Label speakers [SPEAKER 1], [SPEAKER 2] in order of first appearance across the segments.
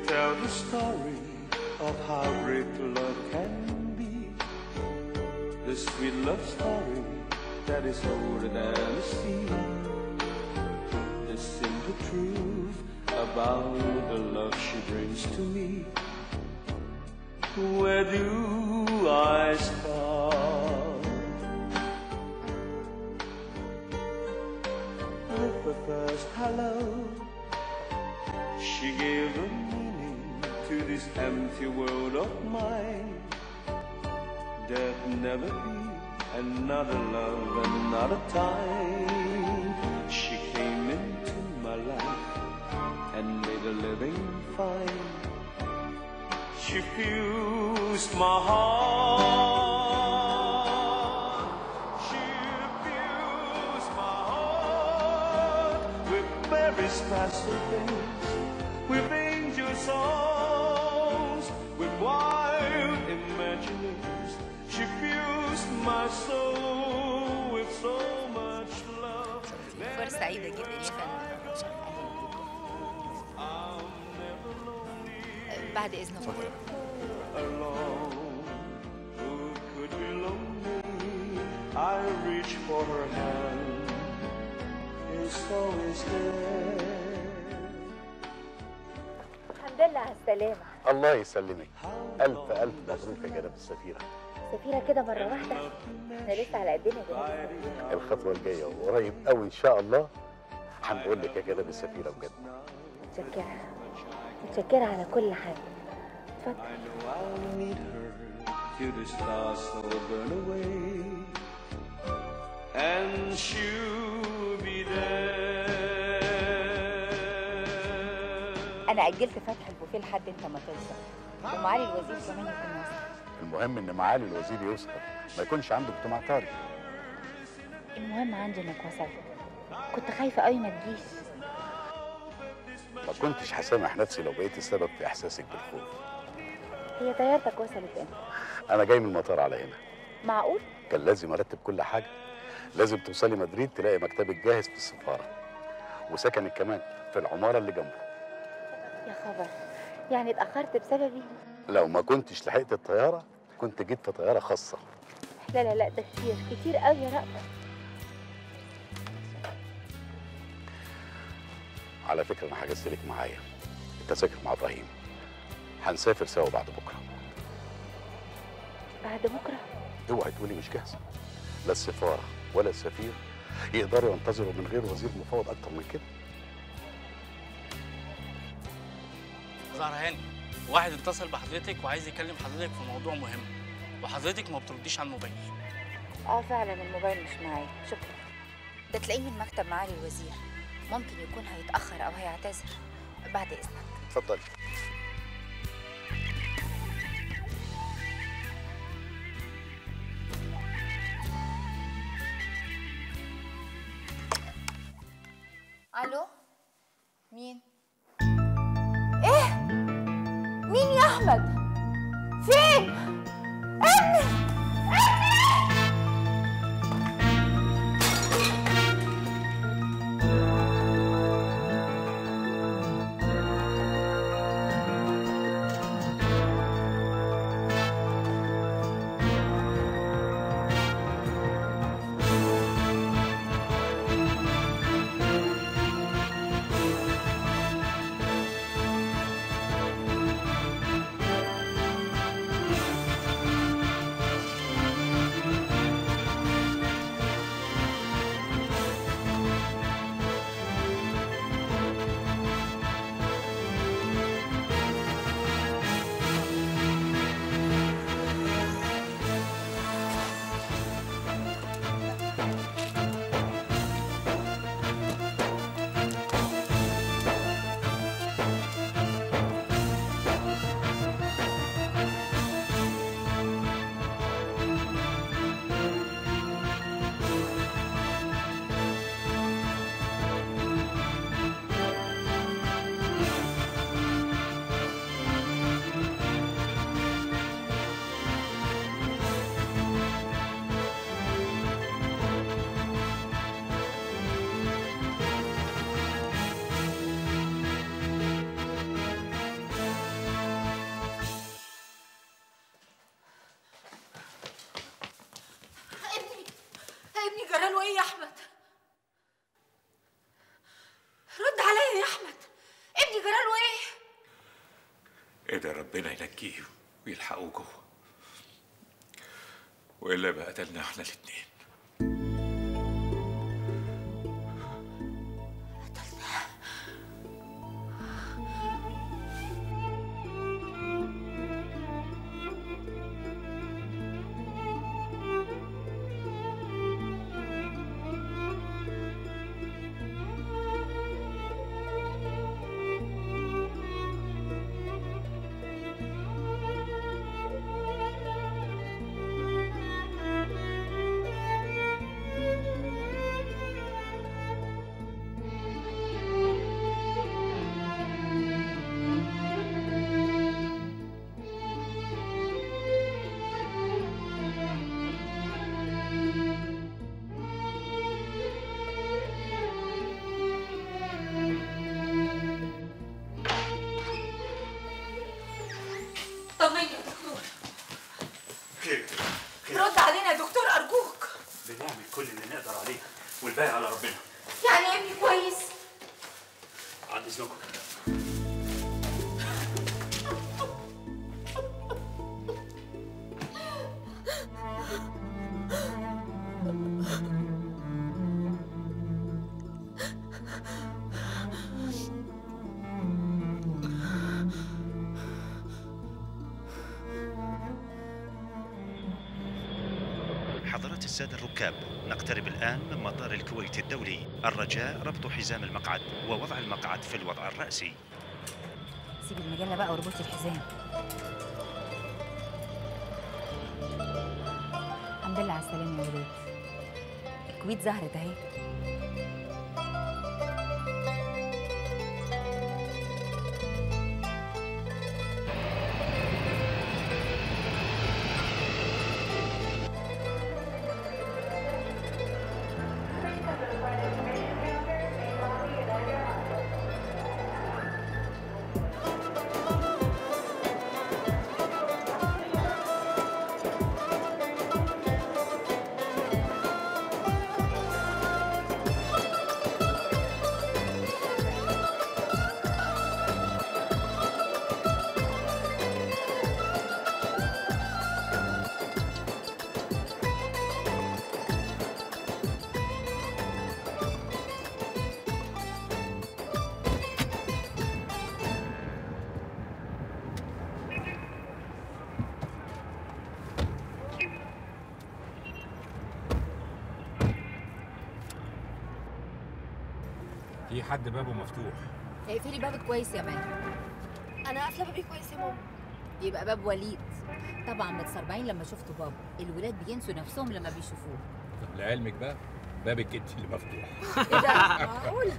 [SPEAKER 1] tell the story of how great love can be. The sweet love story that is older than the sea. The simple truth about the love she brings to me. Where do I start? With the first hello, she gave a meaning to this empty world of mine. There'd never be another love, another time. She came into my life and made a living fine. She fused my heart. She fused my heart with very special things, with angel songs, with wild imaginings. She fused my soul with so much love.
[SPEAKER 2] فرصة سعيدة جدا يا فندم
[SPEAKER 1] I'm never lonely.
[SPEAKER 2] بعد إذن فضلك
[SPEAKER 1] alone. Who could be lonely? I reach for her hand. It's always there.
[SPEAKER 3] الحمد لله على السلامة
[SPEAKER 4] الله يسلمك ألف ألف مبروك يا جناب السفيرة
[SPEAKER 3] سفيرة كده مرة واحدة احنا لسه على قدنا كده
[SPEAKER 4] الخطوة الجاية وقريب قوي إن شاء الله هنقول لك يا جناب السفيرة بجد
[SPEAKER 3] متشكرة متشكرة على كل حاجة اتفضل
[SPEAKER 1] I know I'll meet her till the stars all burn away, and she'll be there.
[SPEAKER 2] أنا أجلت فتح البوفيه لحد أنت ما توصل ومعالي الوزير كمان يكون وصل
[SPEAKER 4] المهم إن معالي الوزير يوصل ما يكونش عنده اجتماع طارئ
[SPEAKER 3] المهم عندي انك وصلت كنت خايفة قوي ما تجيش
[SPEAKER 4] ما كنتش هسامح نفسي لو بقيت السبب في إحساسك بالخوف
[SPEAKER 3] هي طيارتك وصلت امتى
[SPEAKER 4] أنا جاي من المطار على هنا
[SPEAKER 3] معقول
[SPEAKER 4] كان لازم أرتب كل حاجة لازم توصلي مدريد تلاقي مكتبك جاهز في السفارة وسكنك كمان في العمارة اللي جنبه
[SPEAKER 3] يا خبر يعني اتأخرت بسببي
[SPEAKER 4] لو ما كنتش لحقت الطيارة كنت جيت في طيارة خاصة
[SPEAKER 3] لا لا لا ده كتير كتير قوي يا رأفت
[SPEAKER 4] على فكرة أنا حجزت لك معايا التذاكر مع إبراهيم هنسافر سوا بعد بكرة
[SPEAKER 3] بعد بكرة
[SPEAKER 4] اوعي تقولي مش جاهزة لا السفارة ولا السفير يقدروا ينتظروا من غير وزير مفوض أكتر من كده
[SPEAKER 5] زهرة هاني واحد اتصل بحضرتك وعايز يكلم حضرتك في موضوع مهم وحضرتك ما بترديش على الموبايل
[SPEAKER 3] اه فعلا الموبايل مش معايا شكرا
[SPEAKER 2] ده تلاقيه من مكتب معالي الوزير ممكن يكون هيتأخر أو هيعتذر بعد إذنك
[SPEAKER 4] اتفضلي
[SPEAKER 2] ألو مين؟
[SPEAKER 3] مين يا احمد فين ابني
[SPEAKER 6] قدر ربنا ينجيه ويلحقوه جوه والا بقى قتلنا احنا الاتنين
[SPEAKER 7] طمني يا دكتور
[SPEAKER 6] خير
[SPEAKER 7] رد علينا يا دكتور ارجوك
[SPEAKER 8] بنعمل كل اللي نقدر عليه والباقي على ربنا
[SPEAKER 7] يعني ابني كويس
[SPEAKER 8] عن اذنكم حضرات السادة الركاب نقترب الآن من مطار الكويت الدولي الرجاء ربط حزام المقعد ووضع المقعد في الوضع الرأسي
[SPEAKER 2] سيب المجله بقى واربطي الحزام الحمد لله على السلامه يا ولاد الكويت ظهرت اهي
[SPEAKER 9] في حد بابه مفتوح
[SPEAKER 2] اقفلي بابك كويس يا مي
[SPEAKER 7] انا قافله بابي كويس يا ماما
[SPEAKER 2] يبقى باب وليد طبعا متصربعين لما شفتوا بابا الولاد بينسوا نفسهم لما بيشوفوه
[SPEAKER 9] طب لعلمك بقى بابك انت اللي مفتوح
[SPEAKER 2] ايه ده معقول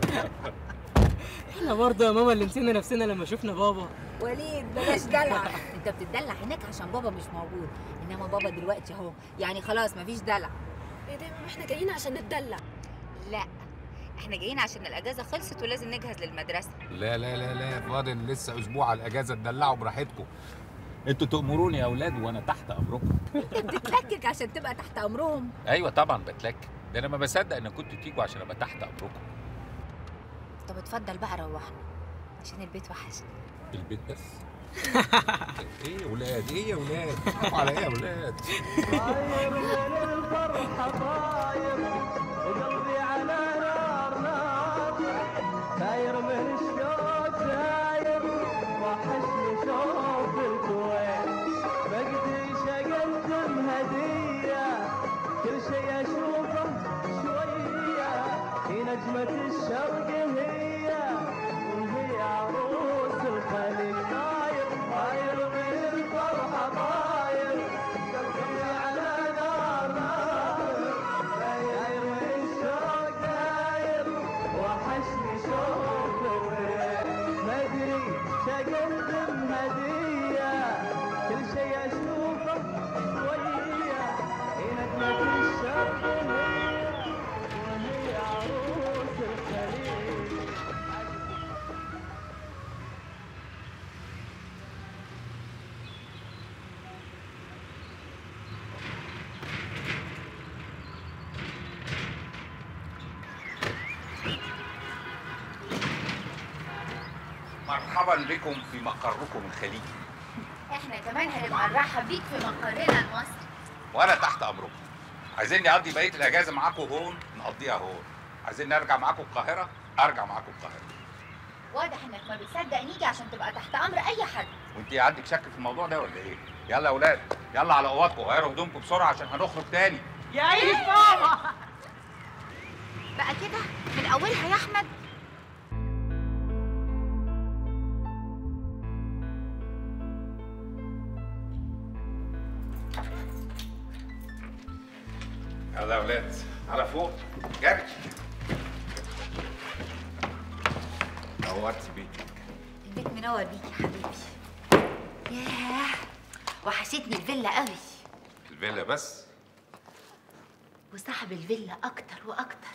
[SPEAKER 10] احنا برضه يا ماما اللي نسينا نفسنا لما شفنا بابا
[SPEAKER 2] وليد بلاش دلع انت بتدلع هناك عشان بابا مش موجود انما بابا دلوقتي اهو يعني خلاص مفيش دلع
[SPEAKER 7] ايه ده يا ماما احنا جايين عشان نتدلع
[SPEAKER 2] لا احنا جايين عشان الاجازه خلصت ولازم نجهز للمدرسه
[SPEAKER 9] لا لا لا لا فاضل لسه اسبوع على الاجازه تدلعوا براحتكم انتوا تأمروني يا اولاد وانا تحت امركم
[SPEAKER 2] انت بتتلكك عشان تبقى تحت امرهم
[SPEAKER 9] ايوه طبعا بتلك ده انا ما بصدق ان كنتوا تيجوا عشان ابقى تحت امركم
[SPEAKER 2] طب اتفضل بقى روحنا عشان البيت وحشني
[SPEAKER 9] البيت بس ايه يا ولاد ايه يا ولاد حرام على ايه يا ولاد
[SPEAKER 1] طاير من الفرحة طاير وقلبي على نار نار طاير من الشوق داير وحشني شوف الكويت بقديش اقدم هدية كل شي اشوفه شوية هي نجمة الشرق هي وهي عروس الخليج طاير طاير من الفرحة طاير قلبي على نار نار طاير
[SPEAKER 9] مرحبا بكم في مقركم الخليجي
[SPEAKER 2] احنا كمان هنبقى نرحب بيك في مقرنا المصري
[SPEAKER 9] وانا تحت امركم عايزين نقضي بقيه الاجازه معاكم هون نقضيها هون عايزين نرجع معاكم القاهره ارجع معاكم القاهره
[SPEAKER 2] واضح انك ما بتصدق نيجي عشان تبقى تحت امر اي حد
[SPEAKER 9] وانت عندك شك في الموضوع ده ولا ايه يلا يا اولاد يلا على اوضتكم غيروا هدومكم بسرعه عشان هنخرج تاني
[SPEAKER 2] يا عيني بابا بقى كده من اولها يا احمد
[SPEAKER 9] يلا يا اولاد على فوق جري نورت بيتك
[SPEAKER 2] البيت منور بيك يا حبيبي ياه وحشتني الفيلا قوي
[SPEAKER 9] الفيلا بس
[SPEAKER 2] وصاحب الفيلا اكتر واكتر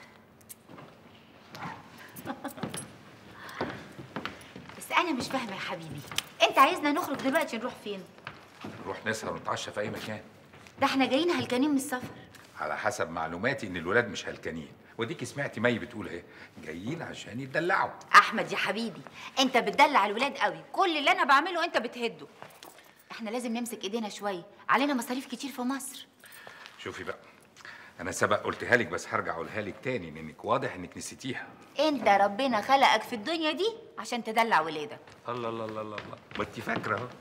[SPEAKER 2] بس انا مش فاهمه يا حبيبي انت عايزنا نخرج دلوقتي نروح فين
[SPEAKER 9] نروح نسهر ونتعشى في اي مكان
[SPEAKER 2] ده احنا جايين هلكانين من السفر
[SPEAKER 9] على حسب معلوماتي ان الولاد مش هلكانين وديكي سمعتي مي بتقول ايه جايين عشان يتدلعوا
[SPEAKER 2] احمد يا حبيبي انت بتدلع الولاد قوي كل اللي انا بعمله انت بتهده احنا لازم نمسك ايدينا شويه علينا مصاريف كتير في مصر
[SPEAKER 9] شوفي بقى انا سبق قلتها لك بس هرجع اقولها لك تاني لانك واضح انك نسيتيها
[SPEAKER 2] انت ربنا خلقك في الدنيا دي عشان تدلع ولادك
[SPEAKER 9] الله الله الله الله الله ما انت فاكره اهو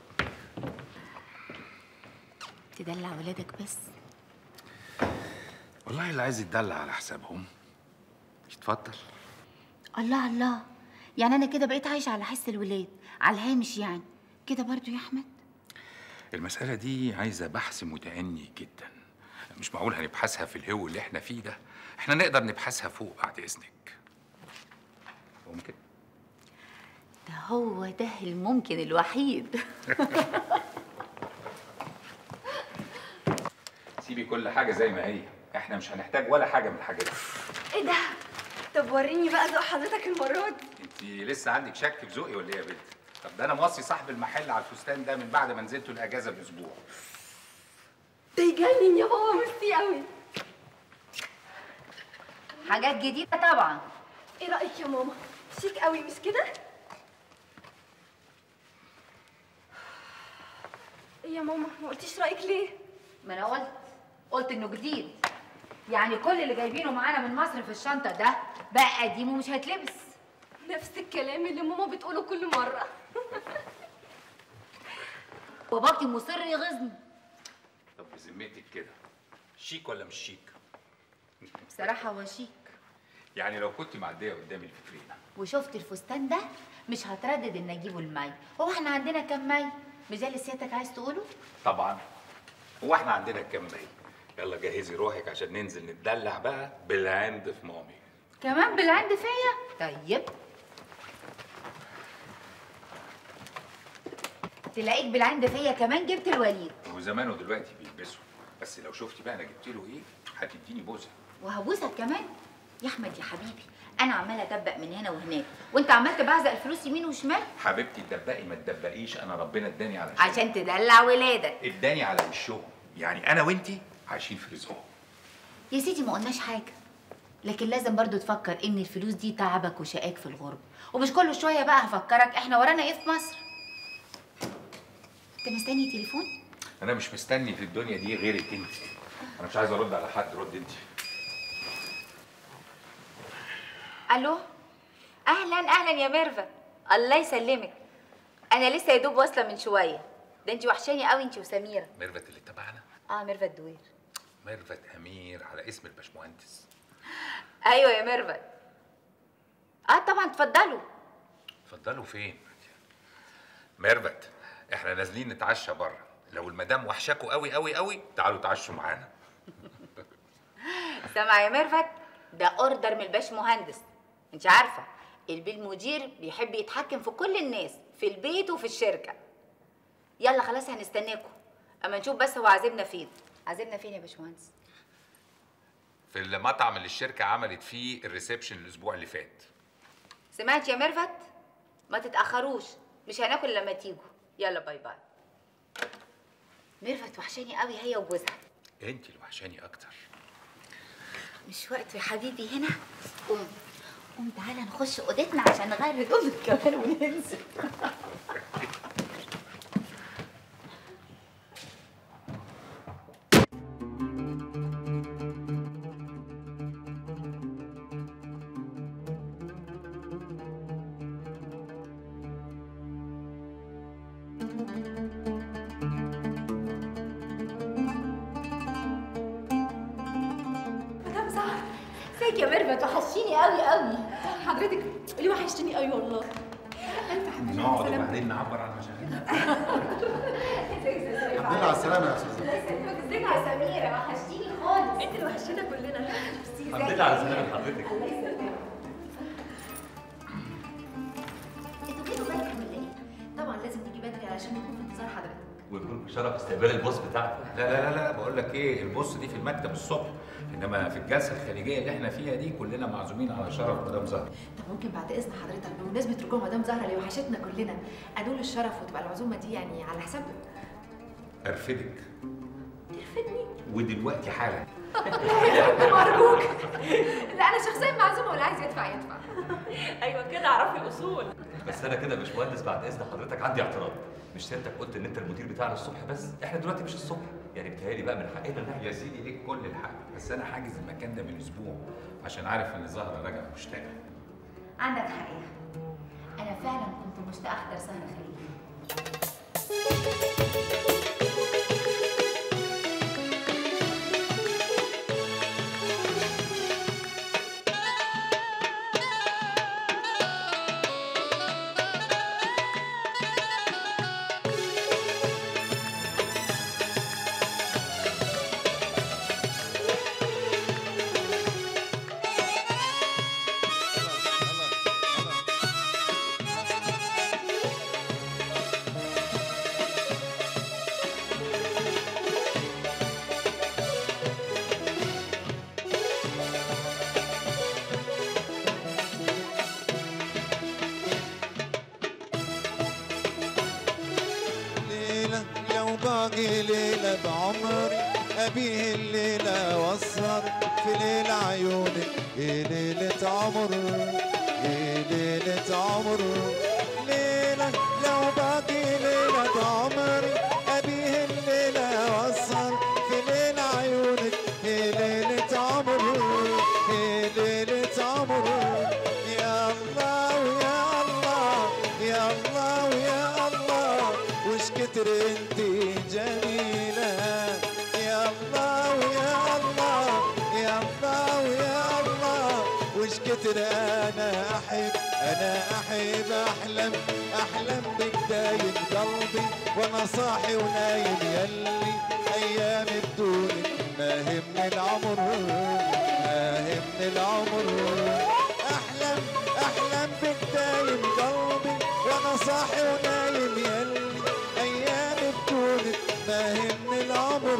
[SPEAKER 2] تدلع ولادك بس
[SPEAKER 9] والله اللي عايز يتدلع على حسابهم يتفضل
[SPEAKER 2] الله الله يعني انا كده بقيت عايشه على حس الولاد على الهامش يعني كده برضو يا احمد
[SPEAKER 9] المسألة دي عايزة بحث متأني جدا مش معقول هنبحثها في الهو اللي احنا فيه ده احنا نقدر نبحثها فوق بعد إذنك ممكن
[SPEAKER 2] ده هو ده الممكن الوحيد
[SPEAKER 9] سيبي كل حاجة زي ما هي احنا مش هنحتاج ولا حاجة من الحاجات دي
[SPEAKER 7] ايه ده طب وريني بقى ذوق حضرتك المره دي
[SPEAKER 9] انت لسه عندك شك في ذوقي ولا ايه يا بنت طب ده انا موصي صاحب المحل على الفستان ده من بعد ما نزلته الاجازه باسبوع
[SPEAKER 7] ده يجنن يا بابا ميرسي قوي
[SPEAKER 2] حاجات جديده طبعا
[SPEAKER 7] ايه رايك يا ماما شيك قوي مش كده ايه يا ماما ما قلتيش رايك ليه
[SPEAKER 2] ما انا قلت قلت انه جديد يعني كل اللي جايبينه معانا من مصر في الشنطه ده بقى قديم ومش هيتلبس
[SPEAKER 7] نفس الكلام اللي ماما بتقوله كل مره
[SPEAKER 2] باباكي مصر يغيظني
[SPEAKER 9] طب بذمتك كده شيك ولا مش شيك
[SPEAKER 2] بصراحه هو شيك
[SPEAKER 9] يعني لو كنت معديه قدامي الفكرينه
[SPEAKER 2] وشفت الفستان ده مش هتردد ان اجيبه المي هو احنا عندنا كام مي مش ده اللي سيادتك عايز تقوله
[SPEAKER 9] طبعا هو احنا عندنا كام مي يلا جهزي روحك عشان ننزل نتدلع بقى بالعند في مامي
[SPEAKER 2] كمان بالعند فيا طيب تلاقيك بالعند فيا كمان جبت الوليد
[SPEAKER 9] وزمانه دلوقتي بيلبسه بس لو شفتي بقى انا جبت له ايه هتديني بوسه
[SPEAKER 2] وهبوسك كمان يا احمد يا حبيبي انا عماله ادبق من هنا وهناك وانت عمال تبعزق الفلوس يمين وشمال
[SPEAKER 9] حبيبتي تدبقي ما تدبقيش انا ربنا اداني على
[SPEAKER 2] عشان تدلع ولادك
[SPEAKER 9] اداني على وشهم يعني انا وانتي عايشين في رزقهم
[SPEAKER 2] يا سيدي ما قلناش حاجه لكن لازم برضو تفكر ان الفلوس دي تعبك وشقاك في الغرب ومش كل شويه بقى هفكرك احنا ورانا ايه في مصر انت مستني تليفون
[SPEAKER 9] انا مش مستني في الدنيا دي غيرك انت انا مش عايز ارد على حد رد انت
[SPEAKER 2] الو اهلا اهلا يا ميرفت الله يسلمك انا لسه يا دوب واصله من شويه ده انت وحشاني قوي انت وسميره
[SPEAKER 9] ميرفت اللي تبعنا
[SPEAKER 2] اه ميرفت دوير
[SPEAKER 9] ميرفت امير على اسم الباشمهندس
[SPEAKER 2] ايوه يا ميرفت اه طبعا اتفضلوا
[SPEAKER 9] اتفضلوا فين ميرفت احنا نازلين نتعشى بره لو المدام وحشاكوا قوي قوي قوي تعالوا تعشوا معانا
[SPEAKER 2] سامعه يا ميرفت ده اوردر من الباش مهندس انت عارفه البيه المدير بيحب يتحكم في كل الناس في البيت وفي الشركه يلا خلاص هنستناكم اما نشوف بس هو عازمنا فين عازمنا فين يا باشمهندس
[SPEAKER 9] في المطعم اللي الشركه عملت فيه الريسبشن الاسبوع اللي فات
[SPEAKER 2] سمعت يا ميرفت ما تتاخروش مش هناكل لما تيجوا يلا باي باي ميرفت وحشاني قوي هي وجوزها
[SPEAKER 9] انت اللي وحشاني اكتر
[SPEAKER 2] مش وقت يا حبيبي هنا قوم قوم تعالى نخش اوضتنا عشان نغير هدومك كمان وننزل
[SPEAKER 7] مدام زهر
[SPEAKER 2] ازيك يا ميرفت وحشيني قوي قوي
[SPEAKER 7] حضرتك اللي وحشتني قوي والله الف حمد لله
[SPEAKER 9] نقعد
[SPEAKER 7] سلامتك.
[SPEAKER 9] وبعدين نعبر عن مشاعرنا
[SPEAKER 2] الحمد
[SPEAKER 11] لله على السلامة يا أستاذة.
[SPEAKER 2] الله يسلمك ازيك يا سميرة وحشتيني خالص
[SPEAKER 7] انت اللي وحشتنا كلنا
[SPEAKER 11] الحمد لله على سلامة حضرتك
[SPEAKER 2] الله يسلمك انتوا جيتوا بدري ولا ايه؟
[SPEAKER 7] طبعا لازم نيجي بدري علشان نكون في انتظار حضرتك
[SPEAKER 11] ويكون بشرف استقبال البوس بتاعك
[SPEAKER 9] لا لا لا لا بقول لك ايه البص دي في المكتب الصبح انما في الجلسه الخارجيه اللي احنا فيها دي كلنا معزومين على شرف مدام زهر
[SPEAKER 7] طب ممكن بعد اذن حضرتك بمناسبه رجوع مدام زهره اللي وحشتنا كلنا انول الشرف وتبقى العزومه دي يعني على حسابنا
[SPEAKER 9] ارفدك
[SPEAKER 7] ترفدني
[SPEAKER 9] ودلوقتي حالا
[SPEAKER 7] ارجوك لا انا شخصيا معزومه واللي عايز يدفع يدفع ايوه كده اعرفي الاصول
[SPEAKER 11] بس انا كده يا باشمهندس بعد اذن حضرتك عندي اعتراض مش سيادتك قلت ان انت المدير بتاعنا الصبح بس احنا دلوقتي مش الصبح يعني بتهيألي بقى من حقنا ان احنا
[SPEAKER 9] يا سيدي ليك كل الحق بس انا حاجز المكان ده من اسبوع عشان عارف ان زهره راجعه مشتاقه
[SPEAKER 2] عندك حق يا أحمد. انا فعلا كنت مشتاقه احضر سهره خليجي
[SPEAKER 12] ليلة لو باقي ليلة بعمري أبيه الليلة واسهر في ليلة عيونك يا ليلة عمر يا ليلة عمر ليلة لو باقي ليلة بعمري أبيه الليلة واسهر في ليلة عيونك يا ليلة عمر يا ليلة عمر يا الله ويا الله يا الله ويا الله وش كتر انت جميلة يا الله ويا الله يا الله ويا الله وش كتر انا احب انا احب احلم احلم بك دايم قلبي وانا صاحي ونايم يلي ايام بدونك ما همني العمر ما همني العمر احلم احلم بك دايم قلبي وانا صاحي ونايم يلي ايام بدونك ما همني العمر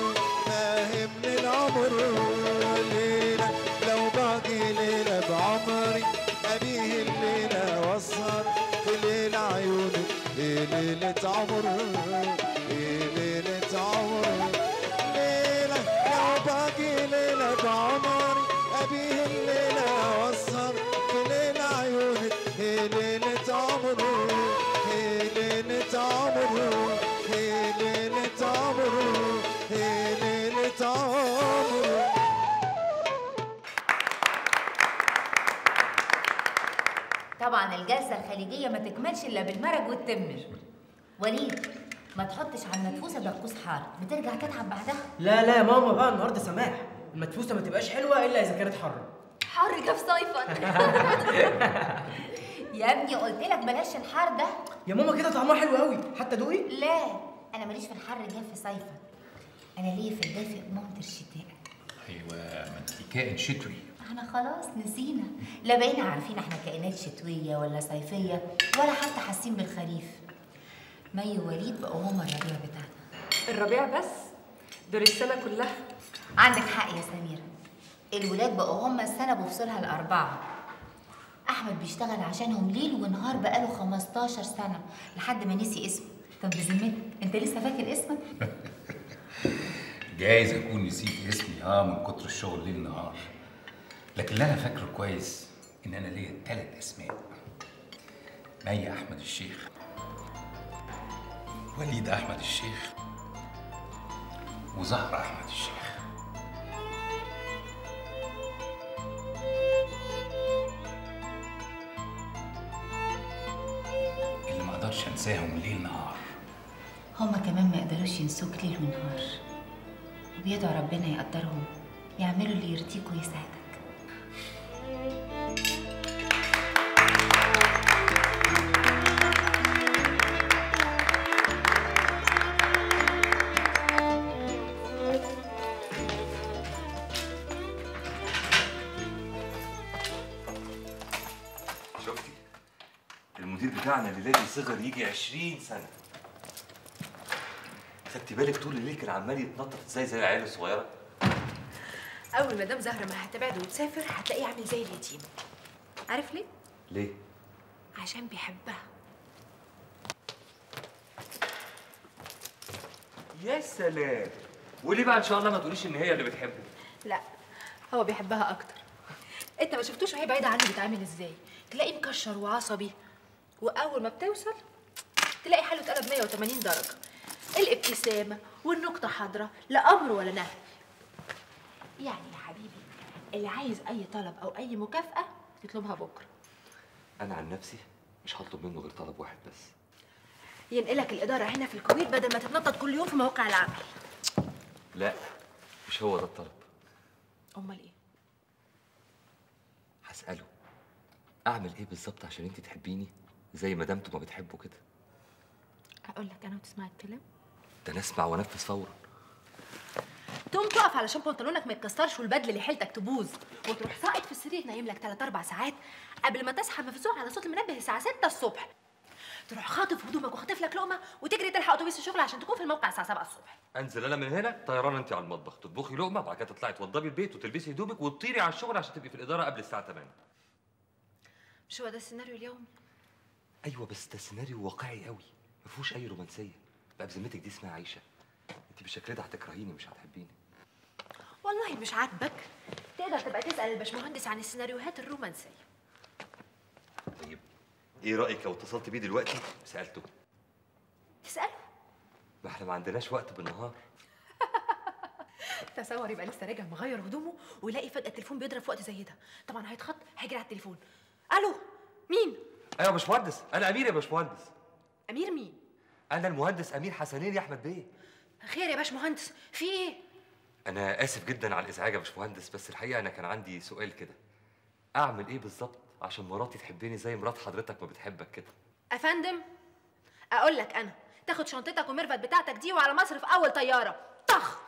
[SPEAKER 12] ما همني العمر ليلة لو باقي ليلة بعمري أبيه الليلة واسهر في ليلة عيونك إيه ليلة عمر إيه ليلة عمر ليلة لو باقي ليلة بعمري أبيه الليلة واسهر في ليلة عيونك إيه ليلة عمر إيه ليلة عمر إيه ليلة عمر إيه ليلة عمر
[SPEAKER 2] طبعا الجلسه الخليجيه ما تكملش الا بالمرج والتمر وليد ما تحطش على المدفوسه دقوس حار بترجع تتعب بعدها
[SPEAKER 10] لا لا يا ماما بقى النهارده سماح المدفوسه ما تبقاش حلوه الا اذا كانت حر
[SPEAKER 7] حر جاف صيفا
[SPEAKER 2] يا ابني قلت لك بلاش الحار ده
[SPEAKER 10] يا ماما كده طعمها حلو قوي حتى دوقي
[SPEAKER 2] لا انا ماليش في الحر جاف صيفا انا ليا في الدافئ ممطر الشتاء
[SPEAKER 9] ايوه ما انت كائن شتوي
[SPEAKER 2] احنا خلاص نسينا لا بقينا عارفين احنا كائنات شتويه ولا صيفيه ولا حتى حاسين بالخريف مي ووليد بقوا هما الربيع بتاعنا
[SPEAKER 7] الربيع بس دول السنه كلها
[SPEAKER 2] عندك حق يا سميرة الولاد بقوا هما السنة بفصولها الأربعة أحمد بيشتغل عشانهم ليل ونهار بقاله 15 سنة لحد ما نسي اسمه طب بذمتك أنت لسه فاكر اسمك؟
[SPEAKER 9] جايز اكون نسيت اسمي اه من كتر الشغل ليل نهار لكن اللي انا فاكره كويس ان انا ليا ثلاث اسماء مي احمد الشيخ وليد احمد الشيخ وزهرة احمد الشيخ اللي ما اقدرش انساهم ليل نهار
[SPEAKER 3] هما كمان ما يقدروش ينسوك ليل ونهار وبيدعوا ربنا يقدرهم يعملوا اللي يرضيك ويسعدك
[SPEAKER 11] شفتي المدير بتاعنا اللي لازم صغر يجي 20 سنه خدتي بالك طول الليل كان عمال يتنطط زي زي العيال الصغيره
[SPEAKER 7] اول مدام زهره ما هتبعد وتسافر هتلاقيه عامل زي اليتيم عارف ليه
[SPEAKER 11] ليه
[SPEAKER 7] عشان بيحبها
[SPEAKER 11] يا سلام وليه بقى ان شاء الله ما تقوليش ان هي اللي بتحبه
[SPEAKER 7] لا هو بيحبها اكتر انت ما شفتوش وهي بعيده عنه بيتعامل ازاي تلاقيه مكشر وعصبي واول ما بتوصل تلاقي حاله اتقلب 180 درجه الابتسامه والنكته حاضره لا امر ولا نهي يعني يا حبيبي اللي عايز اي طلب او اي مكافاه يطلبها بكره
[SPEAKER 11] انا عن نفسي مش هطلب منه غير طلب واحد بس
[SPEAKER 7] ينقلك الاداره هنا في الكويت بدل ما تتنطط كل يوم في مواقع العمل
[SPEAKER 11] لا مش هو ده الطلب
[SPEAKER 7] امال ايه
[SPEAKER 11] هساله اعمل ايه بالظبط عشان انت تحبيني زي ما دامتوا ما بتحبوا كده
[SPEAKER 7] اقول لك انا وتسمع الكلام
[SPEAKER 11] ده انا اسمع وانفذ فورا
[SPEAKER 7] تقوم تقف علشان بنطلونك ما يتكسرش والبدله اللي حيلتك تبوظ وتروح ساقط في السرير نايم لك 3 4 ساعات قبل ما تصحى مفزوع على صوت المنبه الساعه 6 الصبح تروح خاطف هدومك وخاطف لك لقمه وتجري تلحق اتوبيس الشغل عشان تكون في الموقع الساعه 7 الصبح
[SPEAKER 11] انزل انا من هنا طيران انت على المطبخ تطبخي لقمه بعد كده تطلعي توضبي البيت وتلبسي هدومك وتطيري على الشغل عشان تبقي في الاداره قبل الساعه 8
[SPEAKER 7] مش هو ده السيناريو اليومي
[SPEAKER 11] ايوه بس ده سيناريو واقعي قوي ما فيهوش اي رومانسيه بقى بذمتك دي اسمها عايشه انت بالشكل ده هتكرهيني مش هتحبيني
[SPEAKER 7] والله مش عاجبك تقدر تبقى تسال الباشمهندس عن السيناريوهات الرومانسيه
[SPEAKER 11] طيب ايه رايك لو اتصلت بيه دلوقتي سالته
[SPEAKER 7] تساله
[SPEAKER 11] ما احنا ما عندناش وقت بالنهار
[SPEAKER 7] تصور يبقى لسه راجع مغير هدومه ويلاقي فجاه التليفون بيضرب في وقت زي ده طبعا هيتخض هيجري على التليفون الو مين
[SPEAKER 11] ايوه يا باشمهندس انا امير يا باشمهندس
[SPEAKER 7] امير مين
[SPEAKER 11] انا المهندس امير حسنين يا احمد بيه
[SPEAKER 7] خير يا باشمهندس في ايه
[SPEAKER 11] انا اسف جدا على الازعاج يا باشمهندس بس الحقيقه انا كان عندي سؤال كده اعمل ايه بالظبط عشان مراتي تحبني زي مرات حضرتك ما بتحبك كده
[SPEAKER 7] افندم اقول لك انا تاخد شنطتك وميرفت بتاعتك دي وعلى مصر في اول طياره طخ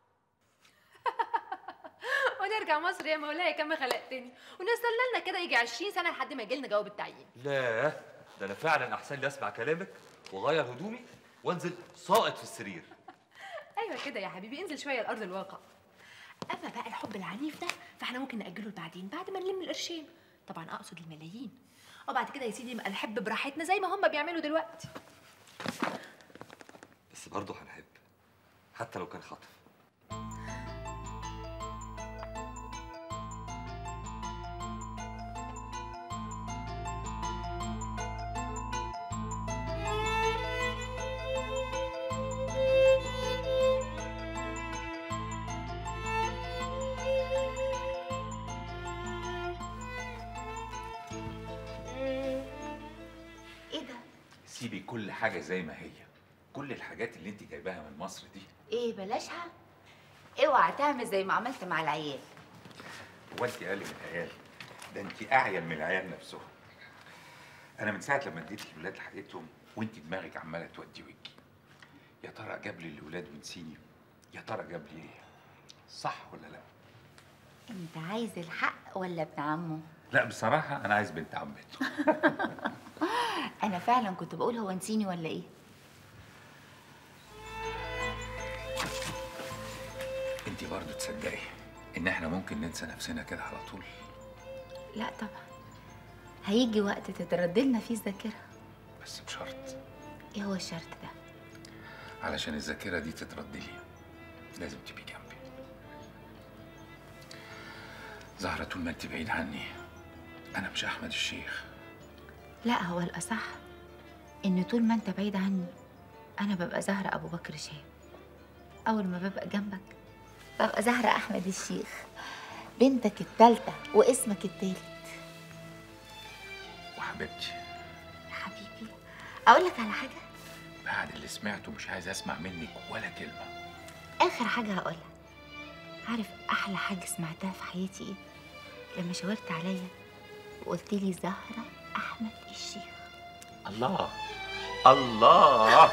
[SPEAKER 7] ونرجع مصر يا مولاي كما خلقتني ونستنى لنا كده يجي 20 سنه لحد ما يجي لنا جواب التعيين
[SPEAKER 11] لا ده انا فعلا احسن لي اسمع كلامك واغير هدومي وانزل ساقط في السرير
[SPEAKER 7] ايوه كده يا حبيبي انزل شويه لارض الواقع اما بقى الحب العنيف ده فاحنا ممكن ناجله لبعدين بعد ما نلم القرشين طبعا اقصد الملايين وبعد كده يا سيدي نبقى نحب براحتنا زي ما هم بيعملوا دلوقتي
[SPEAKER 11] بس برضه هنحب حتى لو كان خطف
[SPEAKER 3] ايه ده
[SPEAKER 9] سيبي كل حاجه زي ما هي كل الحاجات اللي انت جايباها من مصر دي
[SPEAKER 2] ايه بلاشها اوعى تعمل زي ما عملت مع العيال
[SPEAKER 9] هو انت اقل من العيال ده انت اعين من العيال نفسهم انا من ساعه لما اديت الولاد حقيقتهم وانت دماغك عماله تودي وتجي يا ترى جاب لي الاولاد من سيني يا ترى جاب لي ايه صح ولا لا
[SPEAKER 2] انت عايز الحق ولا ابن عمه
[SPEAKER 9] لا بصراحه انا عايز بنت عمته
[SPEAKER 2] انا فعلا كنت بقول هو نسيني ولا ايه
[SPEAKER 9] انت برضه تصدقي ان احنا ممكن ننسى نفسنا كده على طول
[SPEAKER 2] لا طبعا هيجي وقت تترد لنا فيه الذاكره
[SPEAKER 9] بس بشرط
[SPEAKER 2] ايه هو الشرط ده
[SPEAKER 9] علشان الذاكره دي تترد لي لازم تبقي جنبي زهرة طول ما انت بعيد عني انا مش احمد الشيخ
[SPEAKER 3] لا هو الأصح إن طول ما أنت بعيد عني أنا ببقى زهرة أبو بكر شاب أول ما ببقى جنبك ببقى زهرة أحمد الشيخ بنتك التالتة واسمك التالت
[SPEAKER 9] وحبيبتي
[SPEAKER 3] حبيبي أقول لك على حاجة
[SPEAKER 9] بعد اللي سمعته مش عايز اسمع منك ولا كلمه
[SPEAKER 3] آخر حاجة هقولها عارف أحلى حاجة سمعتها في حياتي إيه؟ لما شاورت عليا وقلت لي زهرة أحمد الشيخ
[SPEAKER 9] الله الله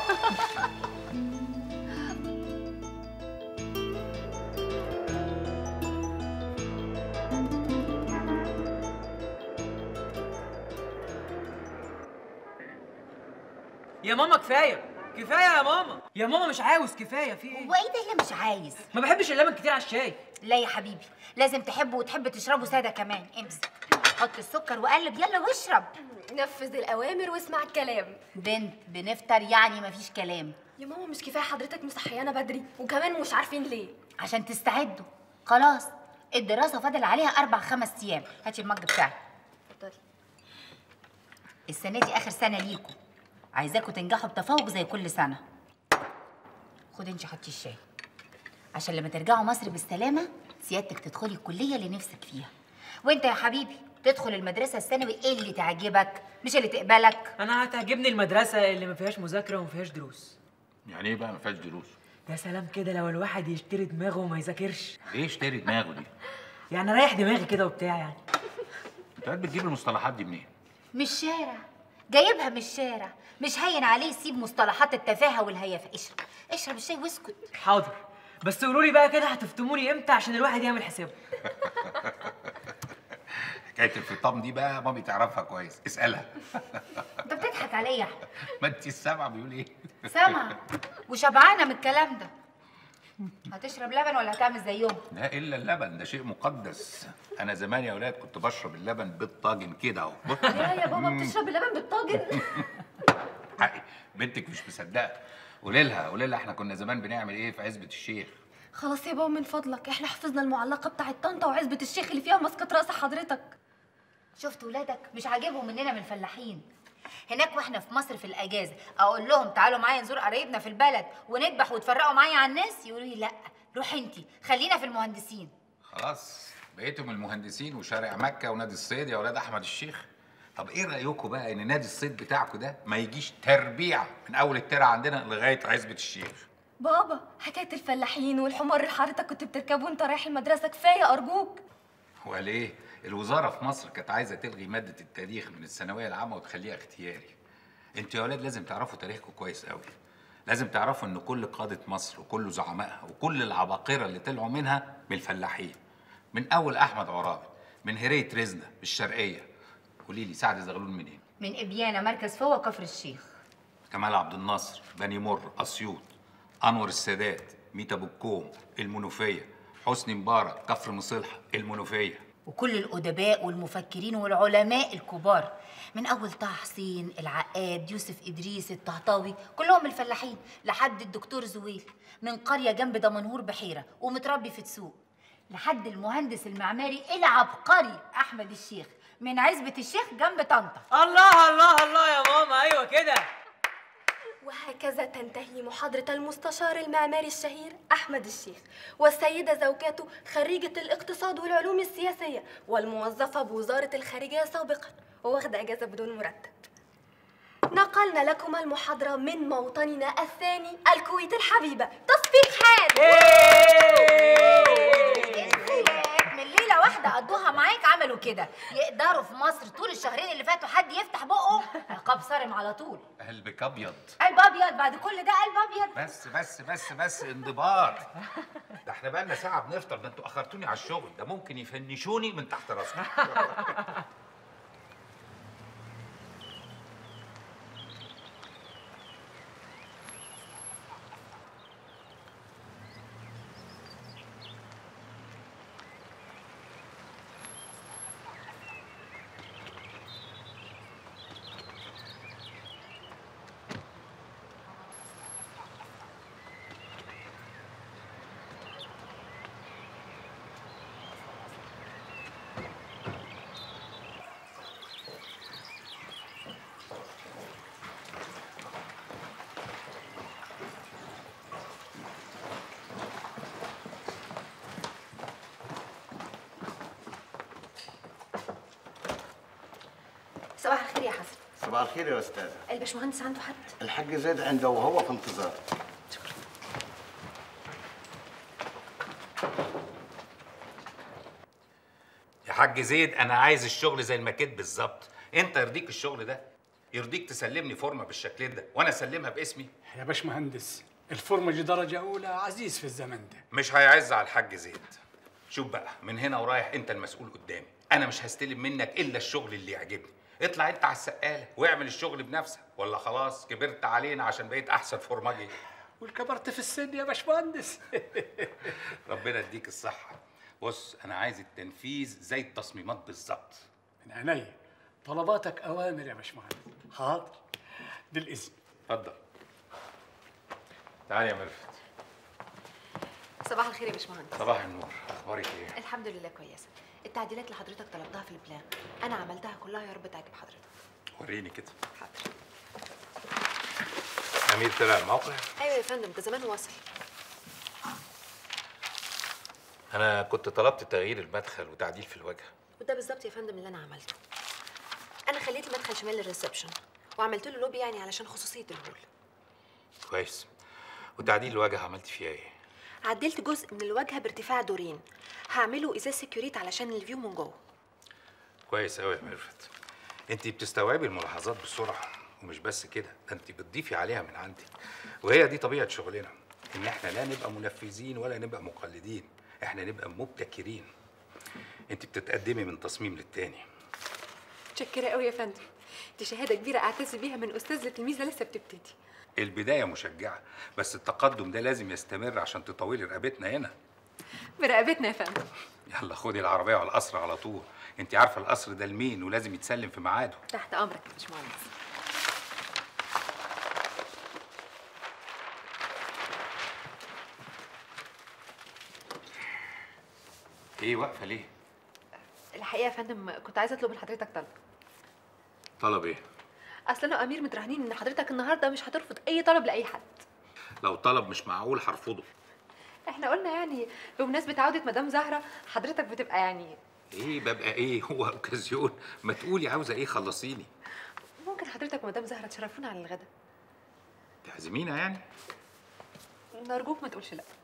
[SPEAKER 10] يا ماما كفايه كفايه يا ماما يا ماما مش عاوز كفايه في ايه
[SPEAKER 2] هو ايه ده اللي مش عايز
[SPEAKER 10] ما بحبش اللبن كتير على الشاي
[SPEAKER 2] لا يا حبيبي لازم تحبه وتحب تشربه ساده كمان امسك حط السكر وقلب يلا واشرب
[SPEAKER 13] نفذ الاوامر واسمع الكلام
[SPEAKER 2] بنت بنفطر يعني مفيش كلام
[SPEAKER 13] يا ماما مش كفايه حضرتك مصحيانا بدري وكمان مش عارفين ليه
[SPEAKER 2] عشان تستعدوا خلاص الدراسه فاضل عليها اربع خمس ايام هاتي المج بتاعك
[SPEAKER 13] اتفضلي
[SPEAKER 2] السنه دي اخر سنه ليكوا عايزاكوا تنجحوا بتفوق زي كل سنه خد انت حطي الشاي عشان لما ترجعوا مصر بالسلامه سيادتك تدخلي الكليه اللي نفسك فيها وانت يا حبيبي تدخل المدرسه الثانوي اللي تعجبك مش اللي تقبلك
[SPEAKER 10] انا هتعجبني المدرسه اللي ما فيهاش مذاكره وما فيهاش دروس
[SPEAKER 9] يعني ايه بقى ما فيهاش دروس
[SPEAKER 10] يا سلام كده لو الواحد يشتري دماغه وما يذاكرش
[SPEAKER 9] ايه اشتري دماغه دي
[SPEAKER 10] يعني ريح دماغي كده وبتاع يعني
[SPEAKER 9] انت قاعد بتجيب المصطلحات دي منين
[SPEAKER 2] من الشارع جايبها من الشارع مش هين عليه يسيب مصطلحات التفاهه والهيافه اشرب اشرب الشاي واسكت
[SPEAKER 10] حاضر بس قولوا لي بقى كده هتفتموني امتى عشان الواحد يعمل حسابه
[SPEAKER 9] حكايه الفطام دي بقى مامي تعرفها كويس اسالها
[SPEAKER 2] انت بتضحك عليا يا احمد
[SPEAKER 9] ما انت السامعه بيقول ايه
[SPEAKER 2] سامع وشبعانه من الكلام ده هتشرب لبن ولا هتعمل زيهم
[SPEAKER 9] لا الا اللبن ده شيء مقدس انا زمان يا اولاد كنت بشرب اللبن بالطاجن كده اهو
[SPEAKER 13] يا يا بابا بتشرب اللبن بالطاجن
[SPEAKER 9] حقي بنتك مش مصدقه قولي لها قولي لها احنا كنا زمان بنعمل ايه في عزبه الشيخ
[SPEAKER 13] خلاص يا بابا من فضلك احنا حفظنا المعلقه بتاعت طنطا وعزبه الشيخ اللي فيها مسقط راس حضرتك
[SPEAKER 2] شفت ولادك مش عاجبهم مننا من الفلاحين هناك واحنا في مصر في الاجازه اقول لهم تعالوا معايا نزور قرايبنا في البلد ونذبح وتفرقوا معايا على الناس يقولوا لي لا روح انتي خلينا في المهندسين
[SPEAKER 9] خلاص بقيتم المهندسين وشارع مكه ونادي الصيد يا اولاد احمد الشيخ طب ايه رايكم بقى ان نادي الصيد بتاعكم ده ما يجيش تربيع من اول الترعه عندنا لغايه عزبه الشيخ
[SPEAKER 13] بابا حكايه الفلاحين والحمار اللي حضرتك كنت بتركبه وانت رايح المدرسه كفايه ارجوك
[SPEAKER 9] هو ليه الوزاره في مصر كانت عايزه تلغي ماده التاريخ من الثانويه العامه وتخليها اختياري انتوا يا اولاد لازم تعرفوا تاريخكم كويس قوي لازم تعرفوا ان كل قاده مصر وكل زعمائها وكل العباقره اللي طلعوا منها من الفلاحين من اول احمد عرابي من هريه رزنه بالشرقيه قولي لي سعد زغلول منين
[SPEAKER 2] من ابيانه مركز فوق كفر الشيخ
[SPEAKER 9] كمال عبد الناصر بني مر اسيوط انور السادات ميتا بكوم المنوفيه حسني مبارك كفر مصلحه المنوفيه
[SPEAKER 2] وكل الادباء والمفكرين والعلماء الكبار من اول طه حسين العقاد يوسف ادريس الطهطاوي كلهم الفلاحين لحد الدكتور زويل من قريه جنب دمنهور بحيره ومتربي في تسوق لحد المهندس المعماري العبقري احمد الشيخ من عزبه الشيخ جنب طنطا
[SPEAKER 10] الله الله الله يا ماما ايوه كده
[SPEAKER 13] وهكذا تنتهي محاضرة المستشار المعماري الشهير أحمد الشيخ والسيدة زوجاته خريجة الاقتصاد والعلوم السياسية والموظفة بوزارة الخارجية سابقا وواخدة أجازة بدون مرتب نقلنا لكم المحاضرة من موطننا الثاني الكويت الحبيبة تصفيق حال
[SPEAKER 2] من ليله واحده قضوها معاك عملوا كده يقدروا في مصر طول الشهرين اللي فاتوا حد يفتح بقه عقاب صارم على طول
[SPEAKER 9] قلبك ابيض
[SPEAKER 2] قلب ابيض بعد كل ده قلب ابيض
[SPEAKER 9] بس بس بس بس انضباط ده احنا بقالنا ساعه بنفطر ده انتوا اخرتوني على الشغل ده ممكن يفنشوني من تحت راسنا
[SPEAKER 7] صباح الخير يا حسن
[SPEAKER 14] صباح الخير يا استاذه
[SPEAKER 7] الباشمهندس عنده حد
[SPEAKER 14] الحاج زيد عنده وهو في انتظار
[SPEAKER 9] يا حاج زيد انا عايز الشغل زي الماكيت بالظبط انت يرضيك الشغل ده يرضيك تسلمني فورمه بالشكل ده وانا اسلمها باسمي
[SPEAKER 15] يا باشمهندس الفورمة دي درجة أولى عزيز في الزمن ده
[SPEAKER 9] مش هيعز على الحاج زيد شوف بقى من هنا ورايح انت المسؤول قدامي انا مش هستلم منك الا الشغل اللي يعجبني اطلع انت على السقاله واعمل الشغل بنفسك ولا خلاص كبرت علينا عشان بقيت احسن فورماجي
[SPEAKER 15] والكبرت في السن يا باشمهندس
[SPEAKER 9] ربنا يديك الصحه بص انا عايز التنفيذ زي التصميمات بالظبط
[SPEAKER 15] من عينيا طلباتك أوامر يا باشمهندس حاضر بالإذن
[SPEAKER 9] اتفضل تعالي يا ميرفت
[SPEAKER 7] صباح الخير يا باشمهندس
[SPEAKER 9] صباح النور اخبارك ايه
[SPEAKER 7] الحمد لله كويسه التعديلات اللي حضرتك طلبتها في البلان انا عملتها كلها يا رب تعجب حضرتك
[SPEAKER 9] وريني كده امير طلع الموقع
[SPEAKER 7] ايوه يا فندم ده زمان وصل
[SPEAKER 9] انا كنت طلبت تغيير المدخل وتعديل في الواجهه
[SPEAKER 7] وده بالظبط يا فندم اللي انا عملته انا خليت المدخل شمال الريسبشن وعملت له لوبي يعني علشان خصوصيه الهول
[SPEAKER 9] كويس وتعديل الواجهه عملت فيها ايه
[SPEAKER 7] عدلت جزء من الواجهه بارتفاع دورين هعمله ازاز سكيوريت علشان الفيو من جوه
[SPEAKER 9] كويس قوي يا ميرفت انت بتستوعبي الملاحظات بسرعه ومش بس كده ده انت بتضيفي عليها من عندك وهي دي طبيعه شغلنا ان احنا لا نبقى منفذين ولا نبقى مقلدين احنا نبقى مبتكرين انت بتتقدمي من تصميم للتاني
[SPEAKER 7] متشكره قوي يا فندم دي شهاده كبيره اعتز بيها من استاذ لتلميذه لسه بتبتدي
[SPEAKER 9] البدايه مشجعه بس التقدم ده لازم يستمر عشان تطولي رقبتنا هنا
[SPEAKER 7] برقبتنا يا فندم
[SPEAKER 9] يلا خدي العربيه على القصر على طول انت عارفه القصر ده لمين ولازم يتسلم في ميعاده
[SPEAKER 7] تحت امرك يا باشمهندس
[SPEAKER 9] ايه واقفه ليه
[SPEAKER 7] الحقيقه يا فندم كنت عايزه اطلب من حضرتك طلب
[SPEAKER 9] طلب ايه
[SPEAKER 7] اصل انا وامير متراهنين ان حضرتك النهارده مش هترفض اي طلب لاي حد
[SPEAKER 9] لو طلب مش معقول هرفضه
[SPEAKER 7] احنا قلنا يعني بمناسبه عوده مدام زهره حضرتك بتبقى يعني
[SPEAKER 9] ايه ببقى ايه هو اوكازيون ما تقولي عاوزه ايه خلصيني
[SPEAKER 7] ممكن حضرتك ومدام زهره تشرفونا على الغدا
[SPEAKER 9] تعزمينا يعني
[SPEAKER 7] نرجوك ما تقولش لا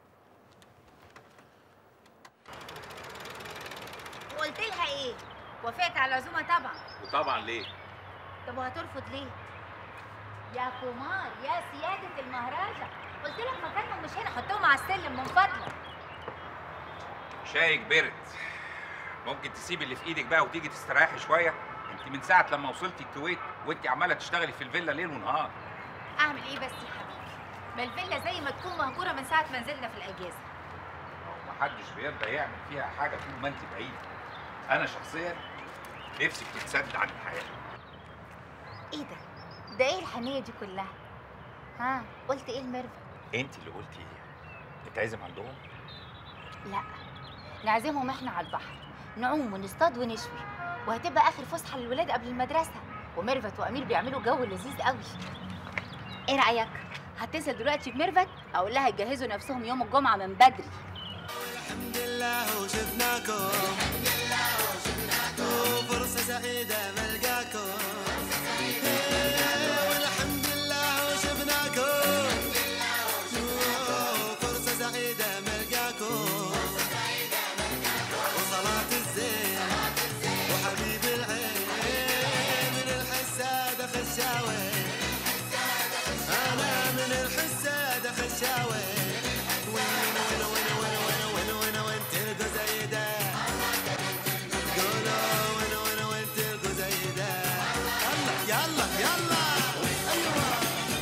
[SPEAKER 3] وقلت لها ايه وافقت على العزومه طبعا
[SPEAKER 9] وطبعا ليه
[SPEAKER 3] طب وهترفض ليه يا كومار يا سياده المهرجة قلت لك مكانهم مش هنا حطهم على السلم من فضلك
[SPEAKER 9] شايك برد ممكن تسيبي اللي في ايدك بقى وتيجي تستريحي شويه انت من ساعه لما وصلتي الكويت وانت عماله تشتغلي في الفيلا ليل ونهار
[SPEAKER 3] اعمل ايه بس يا حبيبي ما الفيلا زي ما تكون مهجوره من ساعه ما نزلنا في الاجازه
[SPEAKER 9] محدش بيرضى يعمل فيها حاجه طول ما انت بعيد انا شخصيا نفسك تتسد عن الحياه
[SPEAKER 3] ايه ده ده ايه الحنيه دي كلها ها قلت ايه الميرفت
[SPEAKER 9] انت اللي قلتي ايه نتعزم عندهم
[SPEAKER 3] لا نعزمهم احنا على البحر نعوم ونصطاد ونشوي وهتبقى اخر فسحه للولاد قبل المدرسه وميرفت وامير بيعملوا جو لذيذ قوي ايه رايك هتصل دلوقتي بميرفت اقول لها يجهزوا نفسهم يوم الجمعه من بدري
[SPEAKER 16] الحمد لله وشفناكم الحمد لله وشفناكم فرصة سعيدة ملقاكم والحمد لله وشفناكم فرصة سعيدة ملقاكم وصلاة الزين وحبيب العين من الحسادة خشاوي أنا من الحسادة خشاوي وين وين وين وين وين وين وين وين تلقوا زايدة قولوا وين وين وين تلقوا زايدة يلا يلا يلا أيوة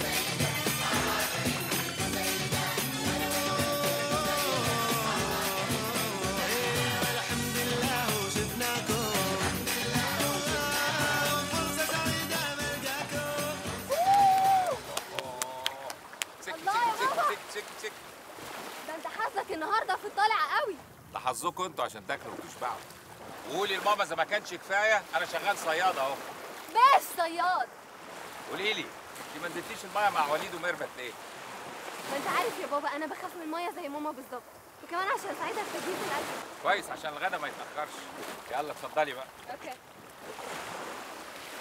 [SPEAKER 16] الحمد لله وشفناكم فرصة سعيدة ملقاكم
[SPEAKER 13] الله يا بابا
[SPEAKER 9] سك سك
[SPEAKER 13] ده انت حظك النهارده في الطالع قوي
[SPEAKER 9] ده حظكم انتوا عشان تاكلوا وتشبعوا قولي لماما اذا ما كانش كفايه انا شغال صياد اهو
[SPEAKER 13] باش صياد
[SPEAKER 9] قولي لي انت ما نزلتيش الميه مع وليد وميرفت ليه؟
[SPEAKER 13] ما انت عارف يا بابا انا بخاف من الميه زي ماما بالظبط وكمان عشان اساعدها في تجهيز الاكل
[SPEAKER 9] كويس عشان الغدا ما يتاخرش يلا اتفضلي بقى
[SPEAKER 13] اوكي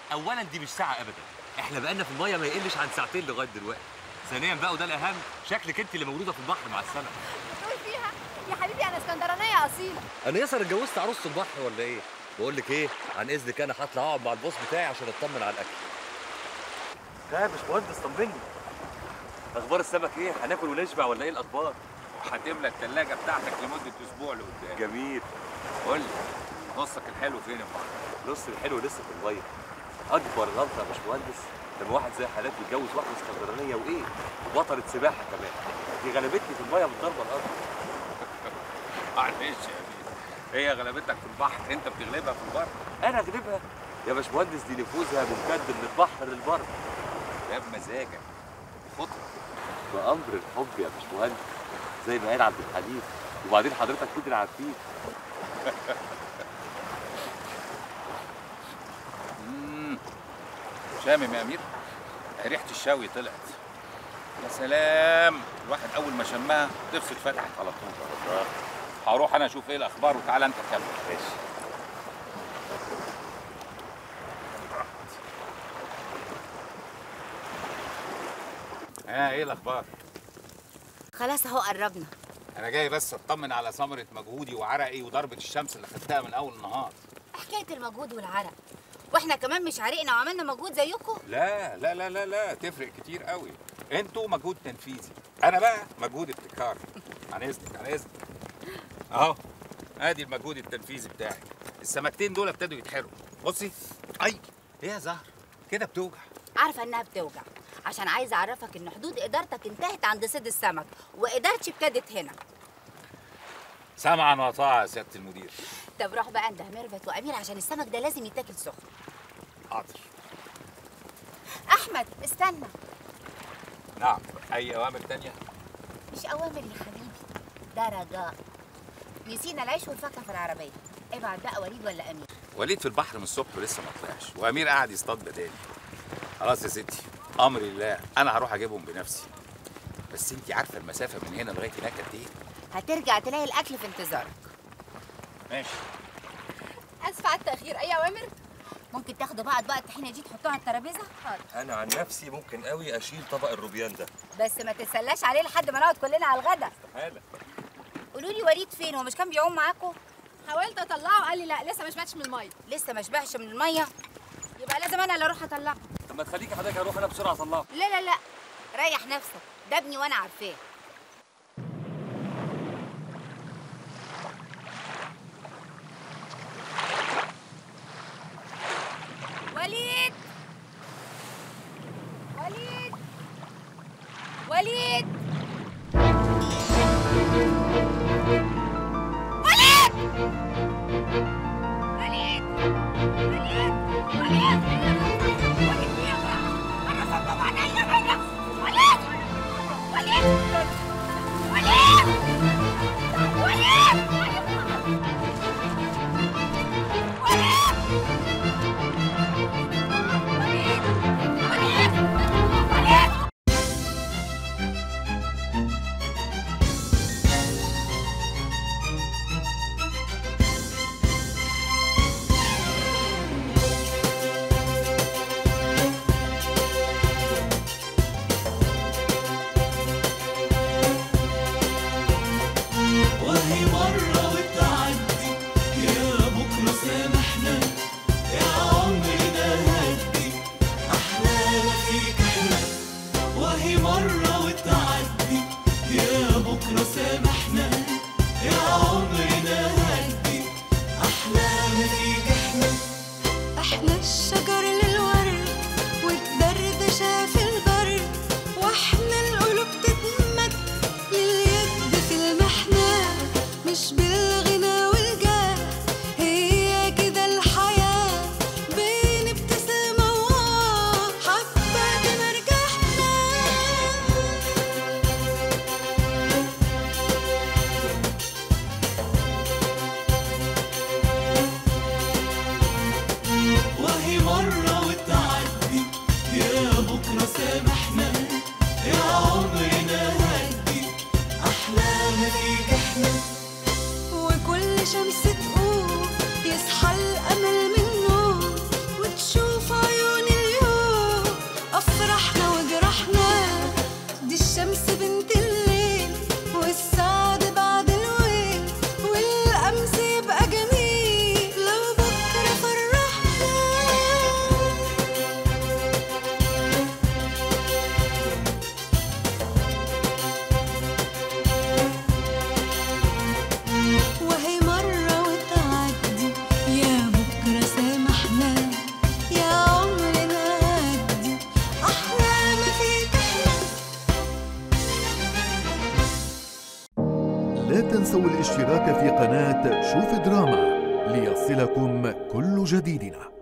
[SPEAKER 11] اولا دي مش ساعه ابدا احنا بقالنا في الميه ما يقلش عن ساعتين لغايه دلوقتي ثانيا بقى وده الاهم شكلك انت اللي موجوده في البحر مع السمك
[SPEAKER 7] تقول فيها يا حبيبي انا اسكندرانيه اصيله
[SPEAKER 11] انا ياسر اتجوزت عروسه البحر ولا ايه بقول لك ايه عن اذنك انا هطلع اقعد مع البوس بتاعي عشان اطمن على الاكل لا يا باشمهندس طمني اخبار السمك ايه هناكل ونشبع ولا ايه الاخبار
[SPEAKER 9] وهتملى التلاجة بتاعتك لمدة أسبوع لقدام
[SPEAKER 11] جميل
[SPEAKER 9] قول لي نصك الحلو فين يا محمد؟
[SPEAKER 11] نص الحلو لسه في الميه اكبر غلطه يا باشمهندس لما واحد زي حالات بيتجوز واحده اسكندرانيه وايه وبطلت سباحه كمان دي غلبتني في الميه بالضربه الارض
[SPEAKER 9] معلش يا بيه هي غلبتك في البحر انت بتغلبها في البر
[SPEAKER 11] انا اغلبها يا باشمهندس دي نفوذها ممتد من البحر للبر
[SPEAKER 9] ده بمزاجك فطرة
[SPEAKER 11] بامر الحب يا باشمهندس زي ما قال عبد الحليم وبعدين حضرتك كده عارفين
[SPEAKER 9] مم. شامم يا امير ريحه الشوي طلعت يا سلام الواحد اول ما شمها نفسه اتفتحت على طول هروح انا اشوف ايه الاخبار وتعالى انت كمل ماشي ها ايه الاخبار
[SPEAKER 2] خلاص اهو قربنا
[SPEAKER 9] انا جاي بس اطمن على ثمره مجهودي وعرقي وضربه الشمس اللي خدتها من اول النهار
[SPEAKER 2] حكايه المجهود والعرق واحنا كمان مش عرقنا وعملنا مجهود زيكم
[SPEAKER 9] لا لا لا لا لا تفرق كتير قوي انتوا مجهود تنفيذي انا بقى مجهود ابتكار عن اذنك عن اذنك اهو ادي المجهود التنفيذي بتاعي السمكتين دول ابتدوا يتحرقوا بصي اي ايه يا زهر كده بتوجع
[SPEAKER 2] عارفه انها بتوجع عشان عايزه اعرفك ان حدود ادارتك انتهت عند صيد السمك وادارتي ابتدت هنا
[SPEAKER 9] سمعا وطاعه يا سياده المدير
[SPEAKER 2] طب روح بقى انت ميرفت وامير عشان السمك ده لازم يتاكل سخن
[SPEAKER 9] حاضر
[SPEAKER 2] احمد استنى
[SPEAKER 9] نعم اي اوامر تانية
[SPEAKER 2] مش اوامر يا حبيبي ده رجاء نسينا العيش والفاكهه في العربيه ابعت بقى وليد ولا امير
[SPEAKER 9] وليد في البحر من الصبح ولسه ما طلعش وامير قاعد يصطاد بدالي خلاص يا ستي امر الله انا هروح اجيبهم بنفسي بس انت عارفه المسافه من هنا لغايه هناك قد ايه
[SPEAKER 2] هترجع تلاقي الاكل في انتظارك
[SPEAKER 9] ماشي
[SPEAKER 7] اسفه على التاخير اي اوامر
[SPEAKER 2] ممكن تاخدوا بقى اطباق الطحينه دي تحطوها على الترابيزه حاضر
[SPEAKER 11] انا عن نفسي ممكن قوي اشيل طبق الروبيان ده
[SPEAKER 2] بس ما تتسلاش عليه لحد ما نقعد كلنا على الغدا
[SPEAKER 11] حالا
[SPEAKER 2] قولوا لي وليد فين هو مش كان بيعوم معاكم
[SPEAKER 7] حاولت اطلعه قال لي لا لسه ما شبعتش من الميه
[SPEAKER 2] لسه ما شبعش من الميه يبقى لازم انا اللي اروح اطلعه
[SPEAKER 11] طب ما تخليكي حضرتك اروح انا بسرعه اطلعه
[SPEAKER 2] لا لا لا ريح نفسك ده ابني وانا عارفاه وليد وليد وليد وليد وليد وليد وليد
[SPEAKER 16] وهي مرة وتعدي يا بكرة سامحنا يا عمرنا هدي أحلام فيك احنا وهي مرة وتعدي يا بكرة سامحنا يا عمرنا هدي أحلام فيك احنا
[SPEAKER 17] احنا الشجر للورد والدردشة في البر واحنا القلوب تتمد لليد في المحنة مش بالغنى والجاه هي كده الحياة بين ابتسامة وآه حبة مرجحنا
[SPEAKER 16] وهي مرة وتعدي يا بكرة سامحنا يا عمرنا هدي أحلام فيك احنا
[SPEAKER 17] وكل شمس تقوم يصحى الأمل من النوم وتشوف عيون
[SPEAKER 18] ولا تنسوا الاشتراك في قناة شوف دراما ليصلكم كل جديدنا